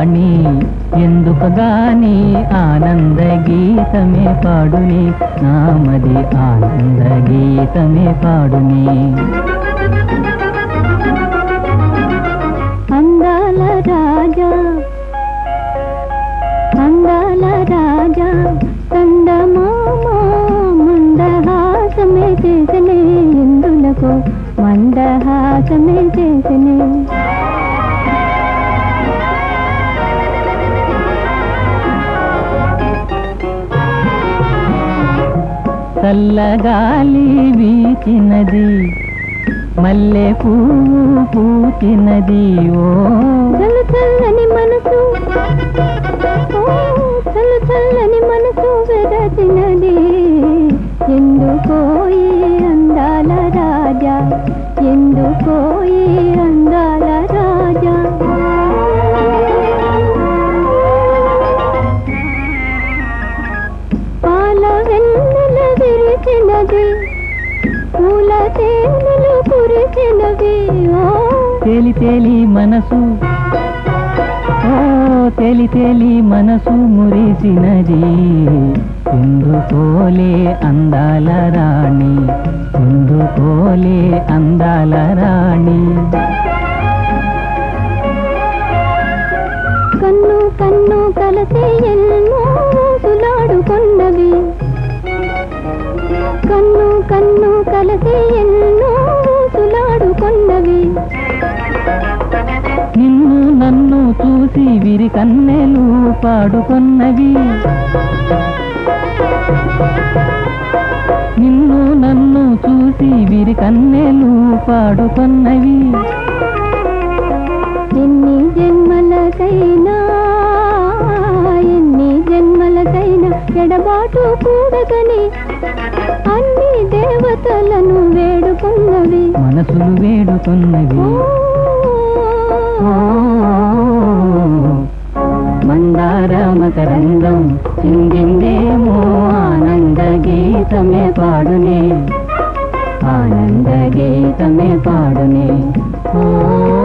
రాణి ఎందుకు గాని ఆనంద గీతమే పాడుని నామది ఆనంద గీతమే పాడుని అందాల రాజా అందాల రాజా కందమామ మందహాసమే చేసనే ఇందులకు మందహాసమే చేసనే చల్లగాలి వీచినది మల్లె పువ్వు పూచినది ఓ చల్లు చల్లని మనసు ఓ, చల్లు చల్లని మనసు వెరచినది ఎందుకో ఈ అందాల రాజా ఎందుకో ఈ అందాల రాజా పాల వెన్నెల విరిచినది పూల తేనెలు కురిచినవి ఓ తేలి తేలి మనసు ఓ తేలి తేలి మనసు మురిసినది ఎందుకోలే అందాల రాణి ఎందుకోలే అందాల రాణి కన్ను కన్ను కలిసి ఎన్నో సులాడుకున్నవి కన్ను కన్ను కలిసి ఎన్నో సులాడుకున్నవి నిన్ను నన్ను చూసి విరి కన్నెలు పాడుకొన్నవి నిన్ను నన్ను చూసి విరి కన్నెలు పాడుకొన్నవి ఎన్ని జన్మలకైనా ఎన్ని జన్మలకైనా ఎడబాటు కూడగని అన్ని దేవతలను వేడుకున్నవి మనసులు వేడుకొన్నవి ఓ, మందార మకరందం చిందిందేమో ఆనంద గీతమే పాడునే ఆనంద గీతమే పాడునే ఓ